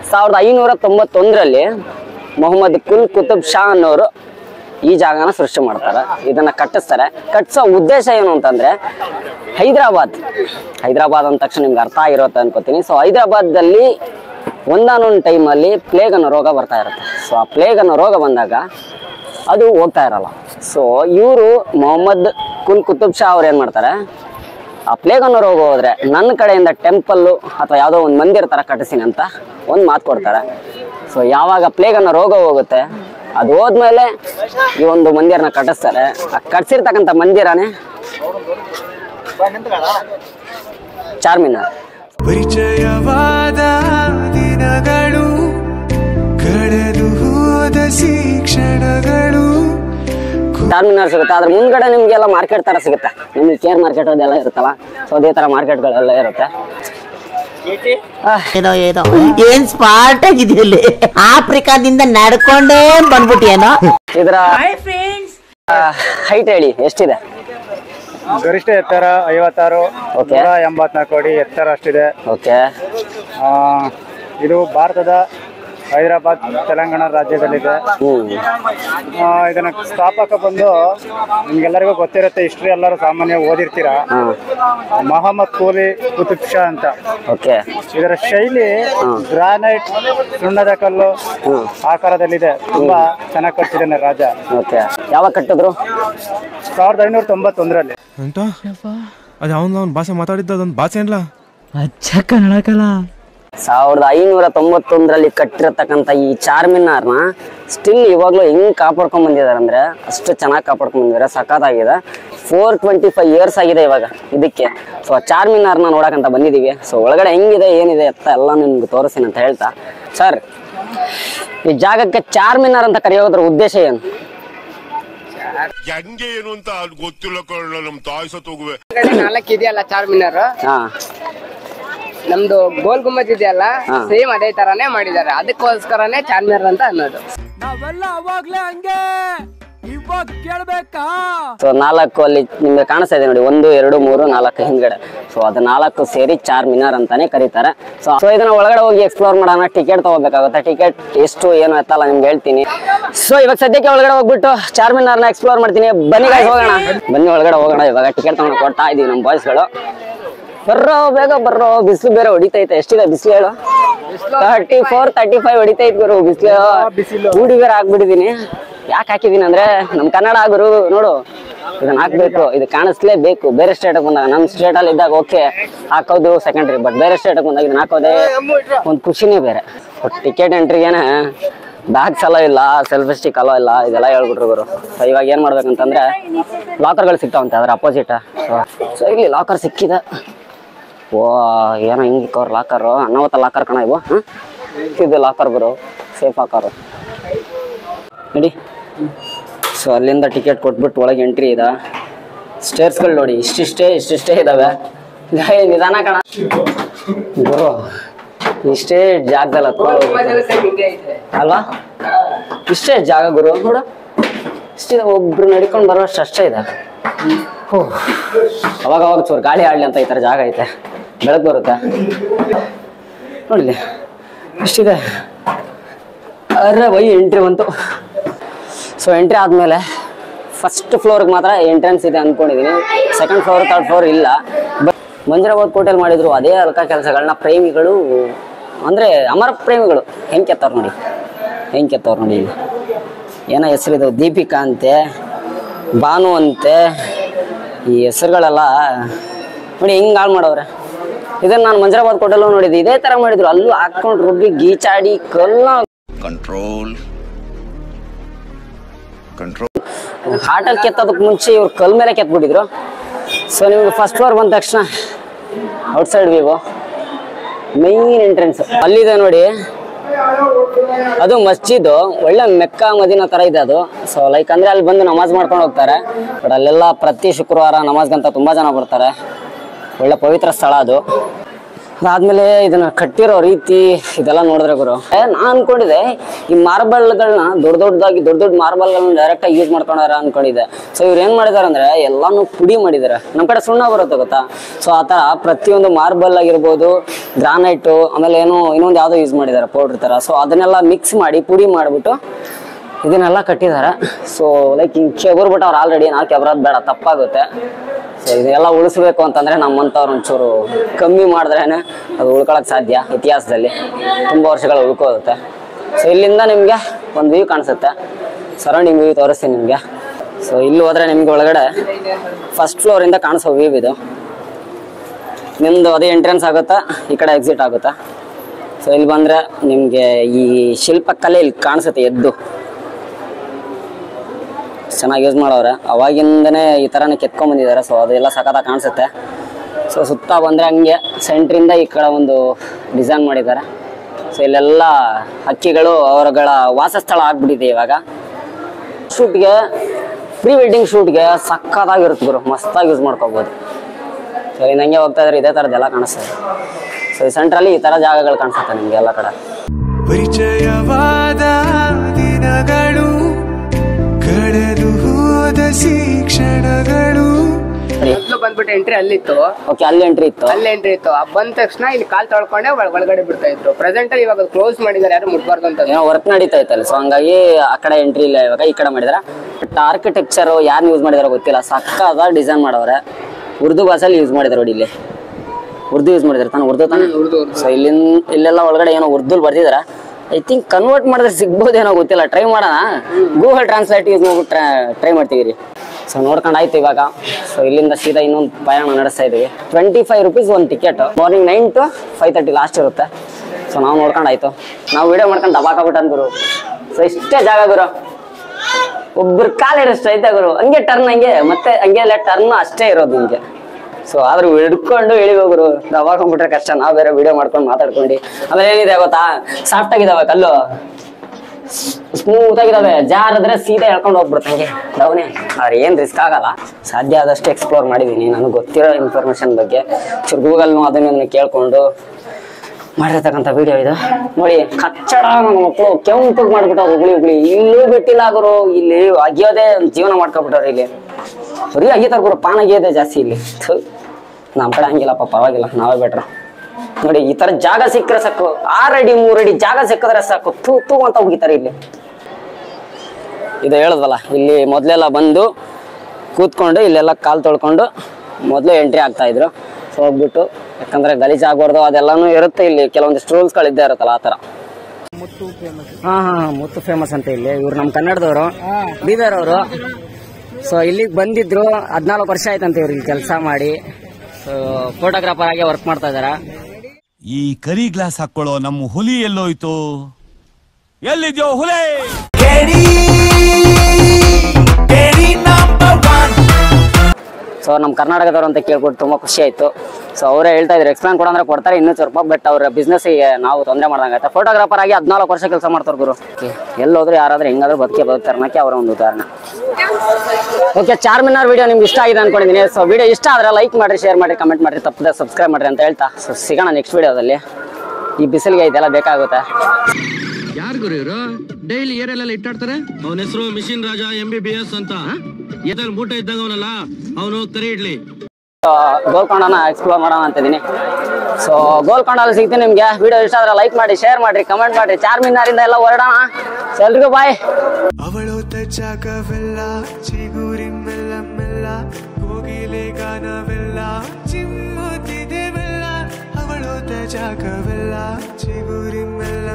ಸಾವಿರದ ಐನೂರ ತೊಂಬತ್ತೊಂದರಲ್ಲಿ ಮೊಹಮ್ಮದ್ ಕುಲ್ ಕುತುಬ್ ಶಾ ಅನ್ನೋರು ಈ ಜಾಗನ ಸೃಷ್ಟಿ ಮಾಡ್ತಾರೆ ಇದನ್ನ ಕಟ್ಟಿಸ್ತಾರೆ ಕಟ್ಟಿಸೋ ಉದ್ದೇಶ ಏನು ಅಂತಂದ್ರೆ ಹೈದರಾಬಾದ್ ಹೈದರಾಬಾದ್ ಅಂದ ತಕ್ಷಣ ನಿಮ್ಗೆ ಅರ್ಥ ಆಗಿರುತ್ತೆ ಅನ್ಕೋತೀನಿ ಸೊ ಹೈದರಾಬಾದಲ್ಲಿ ಒಂದಾನೊಂದು ಟೈಮಲ್ಲಿ ಪ್ಲೇಗ್ ಅನ್ನೋ ರೋಗ ಬರ್ತಾ ಇರುತ್ತೆ ಸೊ ಆ ಪ್ಲೇಗ್ ಅನ್ನೋ ರೋಗ ಬಂದಾಗ ಅದು ಹೋಗ್ತಾ ಇರಲ್ಲ ಸೊ ಇವರು ಮೊಹಮ್ಮದ್ ಕುಲ್ ಕುತುಬ್ ಶಾ ಅವ್ರು ಏನು ಮಾಡ್ತಾರೆ ಆ ಪ್ಲೇಗ್ ಅನ್ನೋ ರೋಗ ಹೋದ್ರೆ ನನ್ನ ಕಡೆಯಿಂದ ಟೆಂಪಲ್ಲು ಅಥವಾ ಯಾವುದೋ ಒಂದು ಮಂದಿರ ಥರ ಕಟ್ಟಿಸಿನಿ ಅಂತ ಒಂದು ಮಾತು ಕೊಡ್ತಾರೆ ಸೊ ಯಾವಾಗ ಪ್ಲೇಗ್ ಅನ್ನೋ ರೋಗ ಹೋಗುತ್ತೆ ಅದು ಹೋದ್ಮೇಲೆ ಈ ಒಂದು ಮಂದಿರನ ಕಟ್ಟಿಸ್ತಾರೆ ಆ ಕಟ್ಸಿರ್ತಕ್ಕಂಥ ಮಂದಿರನೇ ಚಾರ್ಮಿನಾರ್ ಪರಿಚಯವಾದ ದಿನಗಳು ಕಳೆದು ಹೋದ ಶಿಕ್ಷಣಗಳು ಚಾರ್ಮಿನಾರ್ ಸಿಗುತ್ತೆ ಅದ್ರ ಮುಂದ್ಗಡೆ ನಿಮ್ಗೆಲ್ಲ ಮಾರ್ಕೆಟ್ ತರ ಸಿಗುತ್ತೆ ನಿಮ್ಗೆ ಕೇರ್ ಮಾರ್ಕೆಟ್ ಅದೆಲ್ಲ ಇರುತ್ತಲ್ಲ ಸೊ ಅದೇ ತರ ಮಾರ್ಕೆಟ್ಗಳೆಲ್ಲ ಇರುತ್ತೆ ಏನೋ ಏನೋ ಏನ್ ಸ್ಮಾರ್ಟ್ ಆಗಿದೆ ಇಲ್ಲಿ ಆಫ್ರಿಕಾದಿಂದ ನಡ್ಕೊಂಡೇ ಬಂದ್ಬಿಟ್ಟಿಯೇನೋ ಇದರ ಹೈಟ್ ಹೇಳಿ ಎಷ್ಟಿದೆ ಗರಿಷ್ಠ ಎತ್ತರ ಐವತ್ತಾರು Okay. ನೂರ ಎಂಬತ್ನಾಲ್ಕು ಅಡಿ ಎತ್ತರ ಅಷ್ಟಿದೆ ಓಕೆ ಆ, ಇದು ಭಾರತದ ಹೈದರಾಬಾದ್ ತೆಲಂಗಾಣ ರಾಜ್ಯದಲ್ಲಿದೆ ಹ್ಮ್ ಆ, ಇದನ್ನ ಸ್ಥಾಪಕ ಬಂದು ನಿಮ್ಗೆಲ್ಲರಿಗೂ ಗೊತ್ತಿರುತ್ತೆ ಹಿಸ್ಟ್ರಿ ಎಲ್ಲರೂ ಸಾಮಾನ್ಯ ಓದಿರ್ತೀರಾ ಮೊಹಮ್ಮದ್ ಕೂಲಿ ಕುತುಬ್ ಶಾ ಅಂತ ಓಕೆ ಇದರ ಶೈಲಿ ಗ್ರಾನೈಟ್ ಸುಣ್ಣದ ಕಲ್ಲು ಆಕಾರದಲ್ಲಿದೆ ತುಂಬಾ ಚೆನ್ನಾಗಿ ಕಟ್ಸಿದ್ದಾನೆ ರಾಜ ಓಕೆ ಯಾವಾಗ ಕಟ್ಟಿದ್ರು ಸಾವಿರದ ಐನೂರ ತೊಂಬತ್ತೊಂದರಲ್ಲಿ ಅಂತ ಅದು ಅವನು ಅವ್ನ ಭಾಷೆ ಮಾತಾಡಿದ್ದ ಅದೊಂದು ಭಾಷೆ ಏನ್ಲ ಸಾವಿರದ ಐನೂರ ತೊಂಬತ್ತೊಂದರಲ್ಲಿ ಕಟ್ಟಿರತಕ್ಕಂಥ ಈ ಚಾರ್ಮಿನಾರ್ನ ಸ್ಟಿಲ್ ಇವಾಗಲೂ ಹೆಂಗ್ ಕಾಪಾಡ್ಕೊಂಡ್ ಬಂದಿದ್ದಾರೆ ಅಂದ್ರೆ ಅಷ್ಟು ಚೆನ್ನಾಗಿ ಕಾಪಾಡ್ಕೊಂಡ್ ಬಂದಿದ್ದಾರೆ ಸಖತ್ತಾಗಿದೆ ಫೋರ್ ಟ್ವೆಂಟಿ ಫೈವ್ ಇಯರ್ಸ್ ಆಗಿದೆ ಇವಾಗ ಇದಕ್ಕೆ ಸೊ ಆ ಚಾರ್ಮಿನಾರ್ನ ನೋಡಕ್ಕಂತ ಬಂದಿದ್ದೀವಿ ಸೊ ಒಳಗಡೆ ಹೆಂಗಿದೆ ಏನಿದೆ ಅಂತ ಎಲ್ಲ ನಿಮ್ಗೆ ತೋರಿಸ್ತೀನಿ ಅಂತ ಹೇಳ್ತಾ ಸರ್ ಈ ಜಾಗಕ್ಕೆ ಚಾರ್ಮಿನಾರ್ ಅಂತ ಕರೆಯೋದ್ರ ಉದ್ದೇಶ ಏನು ಹೆಂಗೆ ಏನು ಅಂತ ಅದು ಗೊತ್ತಿಲ್ಲ ಕಳ್ಳ ನಮ್ ತಾಯಿ ಸತ್ತೋಗುವೆ ಕಡೆ ನಾಲ್ಕು ಇದೆಯಲ್ಲ ಚಾರ್ಮಿನಾರ್ ಹಾ ನಮ್ದು ಗೋಲ್ ಗುಮ್ಮಜ್ ಇದೆಯಲ್ಲ ಹಾ. ಸೇಮ್ ಅದೇ ತರಾನೇ ಮಾಡಿದ್ದಾರೆ ಅದಕ್ಕೋಸ್ಕರನೇ ಚಾರ್ಮಿನಾರ್ ಅಂತ ಅನ್ನೋದು ಸೊ ನಾಲ್ಕು ಅಲ್ಲಿ ನಿಮ್ಗೆ ಕಾಣಿಸ್ತಾ ಇದೆ ನೋಡಿ ಒಂದು ಎರಡು ಮೂರು ನಾಲ್ಕು ಹಿಂದ್ಗಡೆ ಸೊ ಅದು ನಾಲ್ಕು ಸೇರಿ ಚಾರ್ ಮಿನಾರ್ ಅಂತಾನೆ ಕರೀತಾರೆ ಸೊ ಸೊ ಇದನ್ನ ಒಳಗಡೆ ಹೋಗಿ ಎಕ್ಸ್ಪ್ಲೋರ್ ಮಾಡೋಣ ಟಿಕೆಟ್ ತಗೋಬೇಕಾಗುತ್ತೆ ಟಿಕೆಟ್ ಎಷ್ಟು ಏನು ಎತ್ತಲ್ಲ ನಿಮ್ಗೆ ಹೇಳ್ತೀನಿ ಸೊ ಇವಾಗ ಸದ್ಯಕ್ಕೆ ಒಳಗಡೆ ಹೋಗ್ಬಿಟ್ಟು ಚಾರ್ ಮಿನಾರ್ನ ಎಕ್ಸ್ಪ್ಲೋರ್ ಮಾಡ್ತೀನಿ ಬನ್ನಿ guys ಹೋಗೋಣ ಬನ್ನಿ ಒಳಗಡೆ ಹೋಗೋಣ ಇವಾಗ ಟಿಕೆಟ್ ತಗೊಂಡು ಕೊಡ್ತಾ ಇದೀವಿ ನಮ್ಮ ಬಾಯ್ಸ್ಗಳು ಬರ್ರೋ ಬೇಗ ಬರ್ರೋ ಬಿಸಿಲು ಬೇರೆ ಹೊಡಿತೈತೆ ಎಷ್ಟಿದೆ ಬಿಸಿಲು ಹೇಳು ತರ್ಟಿ ಫೋರ್ ತರ್ಟಿ ಫೈವ್ ಹೊಡಿತೈತೆ ಗುರು ಬಿಸಿಲು ಹೂಡಿ ಬೇರೆ ಹಾಕ್ಬಿಟ್ಟಿದೀನಿ ಯಾಕೆ ಹಾಕಿದೀನಿ ಅಂದ್ರೆ ನಮ್ ಕನ್ನಡ ಗುರು ನೋಡು ಇದನ್ನ ಹಾಕ್ಬೇಕು ಇದು ಕಾಣಿಸ್ಲೇಬೇಕು ಬೇರೆ ಸ್ಟೇಟ್ ಬಂದಾಗ ನಮ್ ಸ್ಟೇಟ್ ಅಲ್ಲಿ ಇದ್ದಾಗ ಓಕೆ ಹಾಕೋದು ಸೆಕೆಂಡ್ರಿ ಬಟ್ ಬೇರೆ ಸ್ಟೇಟ್ ಬಂದಾಗ ಇದನ್ನ ಹಾಕೋದೇ ಒಂದ್ ಖುಷಿನೇ ಬೇರೆ ಟಿಕೆಟ್ ಎಂಟ್ರಿಗೇನೆ ಬ್ಯಾಗ್ಸ್ ಎಲ್ಲ ಇಲ್ಲ ಸೆಲ್ಫಿ ಸ್ಟಿಕ್ ಅಲೋ ಇಲ್ಲ ಇದೆಲ್ಲ ಹೇಳ್ಬಿಟ್ರು ಗುರು ಸೊ ಇವಾಗ ಏನ್ ಮಾಡ್ಬೇಕಂತಂದ್ರೆ ಲಾಕರ್ಗಳು ಸಿಗ್ತಾವಂತೆ ಅದ್ರ ಅಪೋಸಿಟ್ ಸೊ ಇಲ್ಲಿ ಲಾಕರ್ ಸಿಕ್ಕಿದೆ ಓ ಏನೋ ಹಿಂಗೆ ಅವ್ರ ಲಾಕರು ಅನಾವತ್ತ ಲಾಕರ್ ಕಣ ಇವು ಹಾಂ ಇದು ಲಾಕರ್ ಬರು ಸೇಫ್ ಹಾಕರು ನಡಿ ಸೊ ಅಲ್ಲಿಂದ ಟಿಕೆಟ್ ಕೊಟ್ಬಿಟ್ಟು ಒಳಗೆ ಎಂಟ್ರಿ ಇದೆ ಸ್ಟೇರ್ಸ್ಗಳು ನೋಡಿ ಇಷ್ಟಿಷ್ಟೇ ಇಷ್ಟಿಷ್ಟೇ ಇದಾವೆ ಏ, ನಿಧಾನ ಕಣ ಗುರು ಇಷ್ಟೇ ಜಾಗದಲ್ಲಿ ಹತ್ಕೊಂಡು ಹೋಗ್ಬೇಕು. ಅಲ್ವಾ ಇಷ್ಟೇ ಜಾಗ ಗುರು ನೋಡು ಇಷ್ಟಿದೆ ಒಬ್ರು ನಡ್ಕೊಂಡು ಬರೋಷ್ಟು ಅಷ್ಟೇ ಇದೆ ಹೋ ಅವಾಗ ಅವಾಗ ಚೂರು ಗಾಳಿ ಆಡ್ಲಿ ಅಂತ ಈ ಥರ ಜಾಗ ಐತೆ ಬೆಳಕು ಬರುತ್ತೆ ನೋಡಿಲಿ ಇಷ್ಟಿದೆ ಅರೆ ವೈ ಎಂಟ್ರಿ ಬಂತು ಸೊ ಎಂಟ್ರಿ ಆದಮೇಲೆ ಫಸ್ಟ್ ಫ್ಲೋರ್ಗೆ ಮಾತ್ರ ಎಂಟ್ರೆನ್ಸ್ ಇದೆ ಅಂದ್ಕೊಂಡಿದ್ದೀನಿ ಸೆಕೆಂಡ್ ಫ್ಲೋರ್ ತರ್ಡ್ ಫ್ಲೋರ್ ಇಲ್ಲ ಬಟ್ ಮಂಜರಾಬಾದ್ ಕೋಟೆಲ್ ಮಾಡಿದ್ರು ಅದೇ ಅಲ್ಕ ಕೆಲಸಗಳನ್ನ ಪ್ರೇಮಿಗಳು ಅಂದರೆ ಅಮರ ಪ್ರೇಮಿಗಳು ಹೆಂಗೆ ಕೆತ್ತವ್ರು ನೋಡಿ ಹೆಂಗೆ ಕೆತ್ತವ್ರು ನೋಡಿ ಇಲ್ಲಿ ಏನೋ ಹೆಸರಿದು ದೀಪಿಕಾ ಅಂತೆ ಭಾನು ಅಂತೆ ಈ ಹೆಸರುಗಳೆಲ್ಲ ನೋಡಿ ಹಿಂಗೆ ಹಾಳು ಮಾಡವ್ರೆ ಇದನ್ನ ನಾನು ಮಂಜರಾಬಾದ್ ಕೋಟೆಲ್ಲೂ ನೋಡಿದ್ದೆ ಇದೇ ಥರ ಮಾಡಿದ್ರು ಅಲ್ಲೂ ಹಾಕೊಂಡು ರುಬ್ಬಿ ಗೀಚಾಡಿ ಕಲ್ಲ ಕಂಟ್ರೋಲ್ ಕಂಟ್ರೋಲ್ ಹಾಟಲ್ ಕೆತ್ತೋದಕ್ಕೆ ಮುಂಚೆ ಇವ್ರು ಕಲ್ ಮೇಲೆ ಕೆತ್ಬಿಟ್ಟಿದ್ರು ಸೊ ನಿಮ್ಗೆ ಫಸ್ಟ್ ಫ್ಲೋರ್ ಬಂದ ತಕ್ಷಣ ಔಟ್ಸೈಡ್ ವ್ಯೂ ಮೈನ್ ಎಂಟ್ರೆನ್ಸ್ ಅಲ್ಲಿದೆ ನೋಡಿ ಅದು ಮಸ್ಜಿದ್ ಒಳ್ಳೆ ಮೆಕ್ಕ ಮದಿನ ತರ ಇದೆ ಅದು ಸೊ ಲೈಕ್ ಅಂದ್ರೆ ಅಲ್ಲಿ ಬಂದು ನಮಾಜ್ ಮಾಡ್ಕೊಂಡು ಹೋಗ್ತಾರೆ ಬಟ್ ಅಲ್ಲೆಲ್ಲ ಪ್ರತಿ ಶುಕ್ರವಾರ ನಮಾಜ್ಗಂತ ತುಂಬಾ ಜನ ಬರ್ತಾರೆ ಒಳ್ಳೆ ಪವಿತ್ರ ಸ್ಥಳ ಅದು ಅದಾದ್ಮೇಲೆ ಇದನ್ನ ಕಟ್ಟಿರೋ ರೀತಿ ಇದೆಲ್ಲ ನೋಡಿದ್ರೆ ಗುರು ಏ, ನಾ ಅನ್ಕೊಂಡಿದ್ದೆ ಈ ಮಾರ್ಬಲ್ಗಳನ್ನ ದೊಡ್ಡ ದೊಡ್ಡದಾಗಿ ದೊಡ್ಡ ದೊಡ್ಡ ಮಾರ್ಬಲ್ಗಳನ್ನ ಡೈರೆಕ್ಟ್ ಆಗಿ ಯೂಸ್ ಮಾಡ್ಕೊಂಡಾರ ಅನ್ಕೊಂಡಿದ್ದೆ ಸೊ ಇವ್ರು ಏನ್ ಮಾಡಿದಾರೆ ಅಂದ್ರೆ ಎಲ್ಲಾನು ಪುಡಿ ಮಾಡಿದಾರೆ ನಮ್ ಕಡೆ ಸುಣ್ಣ ಬರುತ್ತೆ ಗೊತ್ತಾ ಸೊ ಆ ತರ ಪ್ರತಿಯೊಂದು ಮಾರ್ಬಲ್ ಆಗಿರ್ಬೋದು ಗ್ರಾನೈಟು ಆಮೇಲೆ ಏನೋ ಇನ್ನೊಂದು ಯಾವ್ದೋ ಯೂಸ್ ಮಾಡಿದ್ದಾರೆ ಪೌಡ್ರ್ ತರ ಸೊ ಅದನ್ನೆಲ್ಲ ಮಿಕ್ಸ್ ಮಾಡಿ ಪುಡಿ ಮಾಡ್ಬಿಟ್ಟು ಇದನ್ನೆಲ್ಲ ಕಟ್ಟಿದ್ದಾರೆ ಸೊ ಲೈಕ್ ಹಿಂಗೆ ಕೆಬರ್ ಬಿಟ್ಟು ಅವ್ರು ಆಲ್ರೆಡಿ ನಾವು ಕೆಬರೋದು ಬೇಡ ತಪ್ಪಾಗುತ್ತೆ ಸೊ ಇದೆಲ್ಲ ಉಳಿಸ್ಬೇಕು ಅಂತಂದ್ರೆ ನಮ್ಮಂಥವ್ರು ಒಂಚೂರು ಕಮ್ಮಿ ಮಾಡಿದ್ರೇನೆ ಅದು ಉಳ್ಕೊಳಕ್ ಸಾಧ್ಯ ಇತಿಹಾಸದಲ್ಲಿ ತುಂಬ ವರ್ಷಗಳು ಉಳ್ಕೋಗುತ್ತೆ ಸೊ ಇಲ್ಲಿಂದ ನಿಮಗೆ ಒಂದು ವ್ಯೂ ಕಾಣಿಸುತ್ತೆ ಸರೌಂಡಿಂಗ್ ವ್ಯೂ ತೋರಿಸ್ತೀನಿ ನಿಮಗೆ ಸೊ ಇಲ್ಲಿ ಹೋದ್ರೆ ನಿಮ್ಗೆ ಒಳಗಡೆ ಫಸ್ಟ್ ಫ್ಲೋರಿಂದ ಕಾಣಿಸೋ ವ್ಯೂ ಇದು ನಿಮ್ದು ಅದೇ ಎಂಟ್ರೆನ್ಸ್ ಆಗುತ್ತಾ ಈ ಕಡೆ ಎಕ್ಸಿಟ್ ಆಗುತ್ತಾ ಸೊ ಇಲ್ಲಿ ಬಂದ್ರೆ ನಿಮಗೆ ಈ ಶಿಲ್ಪಕಲೆ ಇಲ್ಲಿ ಕಾಣಿಸುತ್ತೆ ಎದ್ದು ಚೆನ್ನಾಗಿ ಯೂಸ್ ಮಾಡವ್ರೆ ಅವಾಗಿಂದನೇ ಈ ಥರನೇ ಕೆತ್ಕೊಂಡ್ ಬಂದಿದ್ದಾರೆ ಸೊ ಅದೆಲ್ಲ ಸಖತ್ತಾಗಿ ಕಾಣಿಸುತ್ತೆ ಸೊ ಸುತ್ತ ಬಂದರೆ ಹಂಗೆ ಸೆಂಟ್ರಿಂದ ಈ ಕಡೆ ಒಂದು ಡಿಸೈನ್ ಮಾಡಿದ್ದಾರೆ ಸೊ ಇಲ್ಲೆಲ್ಲ ಹಕ್ಕಿಗಳು ಅವರುಗಳ ವಾಸಸ್ಥಳ ಆಗ್ಬಿಟ್ಟಿದೆ ಇವಾಗ ಶೂಟ್ಗೆ ಪ್ರೀ ವೆಡ್ಡಿಂಗ್ ಶೂಟ್ಗೆ ಸಕ್ಕತ್ತಾಗಿರುತ್ತೆ ಗುರು ಮಸ್ತಾಗಿ ಯೂಸ್ ಮಾಡ್ಕೋಬೋದು ಸೊ ಇನ್ನು ಹಂಗೆ ಹೋಗ್ತಾ ಇದ್ರೆ ಇದೇ ಥರದ್ದೆಲ್ಲ ಕಾಣಿಸ್ತದೆ ಸೊ ಈ ಸೆಂಟ್ರಲ್ಲಿ ಈ ಥರ ಜಾಗಗಳು ಕಾಣಿಸುತ್ತೆ ನಿಮಗೆ ಎಲ್ಲ ಕಡೆ ಪರಿಚಯವಾದ ದಿನಗಳು ಕಳೆದು ಹೋದ ಶಿಕ್ಷಣಗಳು ಮೊದ್ಲು ಬಂದ್ಬಿಟ್ಟು ಎಂಟ್ರಿ ಅಲ್ಲಿತ್ತು ಓಕೆ ಅಲ್ಲಿ ಎಂಟ್ರಿ ಇತ್ತು ಅಲ್ಲಿ ಎಂಟ್ರಿ ಇತ್ತು ಆ ಬಂದ ತಕ್ಷಣ ಇಲ್ಲಿ ಕಾಲ್ ತೊಳ್ಕೊಂಡೆ ಒಳ- ಒಳಗಡೆ ಬಿಡ್ತಾ ಇದ್ರು ಪ್ರೆಸೆಂಟ್ ಅಲ್ಲಿ ಇವಾಗ ಕ್ಲೋಸ್ ಮಾಡಿದ್ದಾರೆ ಯಾರು ಮುಟ್ಬಾರ್ದು ಅಂತ ಏನೋ ವರ್ಕ್ ನಡೀತಾ ಇತ್ತಲ್ಲ ಸೊ ಹಂಗಾಗಿ ಆ ಕಡೆ ಎಂಟ್ರಿ ಇಲ್ಲ ಇವಾಗ ಈ ಕಡೆ ಮಾಡಿದಾರೆ ಬಟ್ ಆರ್ಕಿಟೆಕ್ಚರ್ ಯಾರು ಯೂಸ್ ಮಾಡಿದಾರೋ ಗೊತ್ತಿಲ್ಲ ಸಕ್ಕದ ಡಿಸೈನ್ ಮಾಡವ್ರೆ ಉರ್ದು ಭಾಷೆಯಲ್ಲಿ ಯೂಸ್ ಮಾಡಿದಾರೆ ನೋಡಿ ಇಲ್ಲಿ ಉರ್ದು ಯೂಸ್ ಮಾಡಿದಾರೆ ತಾನು ಉರ್ದು ತಾನೆ ಉರ್ದು, ಉರ್ದು. ಸೊ ಇಲ್ಲಿಂದ ಇಲ್ಲೆಲ್ಲ ಒಳಗಡೆ ಏನೋ ಉರ್ದುಲ್ ಬರ್ದಿದಾರೆ ಐ ಥಿಂಕ್ ಕನ್ವರ್ಟ್ ಮಾಡಿದ್ರೆ ಸಿಗ್ಬೋದೇನೋ ಗೊತ್ತಿಲ್ಲ ಟ್ರೈ ಮಾಡೋಣ ಗೂಗಲ್ ಟ್ರಾನ್ಸ್ಲೇಟ್ ಯೂಸ್ ಮಾಡ್ಬಿಟ್ಟು ಟ್ರೈ ಮಾಡ್ತೀವಿ ರೀ ಸೊ ನೋಡ್ಕೊಂಡು ಆಯ್ತು ಇವಾಗ ಸೊ ಇಲ್ಲಿಂದ ಸೀದಾ ಇನ್ನೊಂದು ಪ್ರಯಾಣ ನಡೆಸ್ತಾ ಇದೀವಿ ಟ್ವೆಂಟಿ ಫೈವ್ ರುಪೀಸ್ ಒಂದು ticket morning nine to five thirty last ಇರುತ್ತೆ ಸೊ ನಾವು ನೋಡ್ಕೊಂಡು ಆಯ್ತು ನಾವು ವಿಡಿಯೋ ಮಾಡ್ಕೊಂಡು ದಬಾಕಬಿಟ್ಟು ಗುರು ಸೊ ಇಷ್ಟೇ ಜಾಗ ಗುರು ಒಬ್ರು ಕಾಲಿಡಷ್ಟು ಐತೆ ಗುರು ಹಂಗೆ ಟರ್ನ್ ಹಂಗೆ ಮತ್ತೆ ಹಂಗೆ ಅಲ್ಲ ಟರ್ನ್ ಅಷ್ಟೇ ಇರೋದು ನಿಮಗೆ ಸೊ ಆದ್ರೂ ಹಿಡ್ಕೊಂಡು ಇಳಿಬೋಗ್ರು ದವಾಕೊಂಡ್ಬಿಟ್ರೆ ಕಷ್ಟ ನಾವು ಬೇರೆ ವಿಡಿಯೋ ಮಾಡ್ಕೊಂಡು ಮಾತಾಡ್ಕೊಂಡು ಆಮೇಲೆ ಏನಿದೆ ಗೊತ್ತಾ ಸಾಫ್ಟ್ ಆಗಿದಾವೆ ಕಲ್ಲು ಸ್ಮೂತ್ ಆಗಿದಾವೆ ಜಾರದ್ರೆ ಸೀದಾ ಎಳ್ಕೊಂಡು ಹೋಗ್ಬಿಡುತ್ತೆ ಹಂಗೆ ಡೌನೆ ಆದ್ರೆ ಏನ್ ರಿಸ್ಕ್ ಆಗಲ್ಲ ಸಾಧ್ಯ ಆದಷ್ಟು ಎಕ್ಸ್ಪ್ಲೋರ್ ಮಾಡಿದೀನಿ ನನಗೆ ಗೊತ್ತಿರೋ ಇನ್ಫಾರ್ಮೇಶನ್ ಬಗ್ಗೆ ಚೂರು ಗೂಗಲ್ ಅದನ್ನ ಕೇಳ್ಕೊಂಡು ಮಾಡಿರ್ತಕ್ಕಂಥ ವಿಡಿಯೋ ಇದು ನೋಡಿ ಕಚ್ಚಡ ನನ್ನ ಮಕ್ಕಳು ಕೆಂಪಗೆ ಮಾಡ್ಬಿಟ್ಟು ಹುಗ್ಳಿ ಹುಗ್ಳಿ ಇಲ್ಲೂ ಬಿಟ್ಟಿಲ್ಲ ಗುರು ಇಲ್ಲಿ ಅಗಿಯೋದೇ ಒಂದ್ ಜೀವನ ಮಾಡ್ಕೊಬಿಟ್ಟವ್ರು ಇಲ್ಲಿ ಬರೀ ಅಗಿತಾರ ಗುರು ಪಾನ್ ಅಗಿಯೋದೇ ಜಾಸ್ತಿ ಇಲ್ಲಿ ಥು. ನಮ್ ಕಡೆ ಹಂಗಿಲ್ಲಪ್ಪ ಪರವಾಗಿಲ್ಲ ನಾವೇ ಬೆಟ್ರ ನೋಡಿ ಈ ತರ ಜಾಗ ಸಿಕ್ಕರೆ ಸಾಕು ಆರ್ ಅಡಿ ಮೂರ್ ಅಡಿ ಜಾಗ ಸಿಕ್ಕಿದ್ರೆ ಸಾಕು ತೂ ತೂ ಅಂತ ಹೋಗಿತಾರೆ ಇಲ್ಲಿ ಇದು ಹೇಳದ್ವಲ್ಲ ಇಲ್ಲಿ ಮೊದಲೆಲ್ಲ ಬಂದು ಕೂತ್ಕೊಂಡು ಇಲ್ಲೆಲ್ಲ ಕಾಲು ತೊಳ್ಕೊಂಡು ಮೊದಲು ಎಂಟ್ರಿ ಆಗ್ತಾ ಇದ್ರು ಸೊ ಹೋಗ್ಬಿಟ್ಟು ಯಾಕಂದ್ರೆ ಗಲೀಜ್ ಆಗ್ಬಾರ್ದು ಅದೆಲ್ಲಾನು ಇರುತ್ತೆ ಇಲ್ಲಿ ಕೆಲವೊಂದಿಷ್ಟು ರೂಲ್ಸ್ಗಳು ಇದ್ದೇ ಇರುತ್ತಲ್ಲ ಆ ಥರ ಹಾ ಹಾ ಮುತ್ತು ಫೇಮಸ್ ಅಂತ ಇಲ್ಲಿ ಇವ್ರು ನಮ್ಮ ಕನ್ನಡದವರು ಬೀದರ್ ಅವರು ಸೊ ಇಲ್ಲಿಗೆ ಬಂದಿದ್ರು ಹದಿನಾಲ್ಕು ವರ್ಷ ಆಯ್ತಂತೆ ಇವ್ರು ಇಲ್ಲಿ ಕೆಲಸ ಮಾಡಿ ಸೊ ಫೋಟೋಗ್ರಾಫರ್ ಆಗಿ ವರ್ಕ್ ಮಾಡ್ತಾ ಇದಾರೆ ಈ ಕರಿ ಗ್ಲಾಸ್ ಹಾಕೊಳ್ಳೋ ನಮ್ಮ ಹುಲಿ ಎಲ್ಲೋಯ್ತು ಎಲ್ಲಿದ್ಯೋ ಹುಲಿ ಸೊ ನಮ್ಮ ಕರ್ನಾಟಕದವ್ರು ಅಂತ ಕೇಳ್ಬಿಟ್ಟು ತುಂಬಾ ಖುಷಿ ಆಯ್ತು ಸೊ ಅವರೇ ಹೇಳ್ತಾ ಇದ್ರು ಎಕ್ಸ್ಪ್ಲೇನ್ ಕೊಡ ಅಂದ್ರೆ ಕೊಡ್ತಾರೆ ಇನ್ನೂ ಸ್ವಲ್ಪ ಬಟ್ ಅವ್ರ ಬಿಸ್ನೆಸ್ಗೆ ನಾವು ತೊಂದರೆ ಮಾಡ್ದಂಗಾಯ್ತು ಫೋಟೋಗ್ರಾಫರ್ ಆಗಿ ಹದಿನಾಲ್ಕು ವರ್ಷ ಕೆಲಸ ಮಾಡ್ತಾರೆ ಗುರು ಎಲ್ಲೋದ್ರು ಯಾರಾದ್ರೂ ಹೆಂಗಾದ್ರೂ ಬದುಕಿ ಬದುಕ್ತಾರೆ ಅನ್ನೋಕೆ ಅವರ ಒಂದು ಉದಾಹರಣೆ ಓಕೆ ಚಾರ್ಮಿನಾರ್ ವಿಡಿಯೋ ನಿಮ್ಗೆ ಇಷ್ಟ ಆಗಿದೆ ಅನ್ಕೊಂಡಿದ್ದೀನಿ ಸೊ ವಿಡಿಯೋ ಇಷ್ಟ ಆದ್ರೆ ಲೈಕ್ ಮಾಡಿ ಶೇರ್ ಮಾಡಿ ಕಮೆಂಟ್ ಮಾಡಿ ತಪ್ಪದೆ ಸಬ್ಸ್ಕ್ರೈಬ್ ಮಾಡ್ರಿ ಅಂತ ಹೇಳ್ತಾ ಸೊ ಸಿಗೋಣ ನೆಕ್ಸ್ಟ್ ವಿಡಿಯೋದಲ್ಲಿ ಈ ಬಿಸಿಲಿಗೆ ಇದೆಲ್ಲ ಬೇಕಾಗುತ್ತೆ ಯಾರು ಗುರು ಇವರು ಡೈಲಿ ಏರೆಲ್ಲ ಇಟ್ಟಾಡ್ತಾರೆ ಅವನ ಹೆಸರು machine Raja M B B S ಅಂತ ಎದಲ್ಲಿ ಮೂಟೆ ಇದ್ದಂಗ ಅವನಲ್ಲ ಅವನು ಕರಿ ಇಡ್ಲಿ ಗೋಲ್ಕೊಂಡನ ಎಕ್ಸ್ಪ್ಲೋರ್ ಮಾಡೋಣ ಅಂತಿದ್ದೀನಿ ಸೊ ಗೋಲ್ಕೊಂಡಲ್ಲಿ ಸಿಗ್ತೀನಿ ನಿಮಗೆ ವಿಡಿಯೋ ಇಷ್ಟ ಆದ್ರೆ ಲೈಕ್ ಮಾಡಿ ಶೇರ್ ಮಾಡಿ ಕಮೆಂಟ್ ಮಾಡಿ ಚಾರ್ಮಿನಾರಿಂದ ಎಲ್ಲ ಹೊರಡೋಣ ಸೊ ಎಲ್ರಿಗೂ ಬಾಯ್ ಅವಳೋತ ಜಾಗವೆಲ್ಲ ಚಿಗುರಿ ಮೆಲ್ಲ ಮೆಲ್ಲ ಕೋಗಿಲೆ ಗಾನವೆಲ್ಲ ಚಿಮ್ಮುತ್ತಿದೆ ಮೆಲ್ಲ ಅವಳೋತ ಜಾಗವೆಲ್ಲ ಚಿಗುರಿ ಮೆಲ್ಲ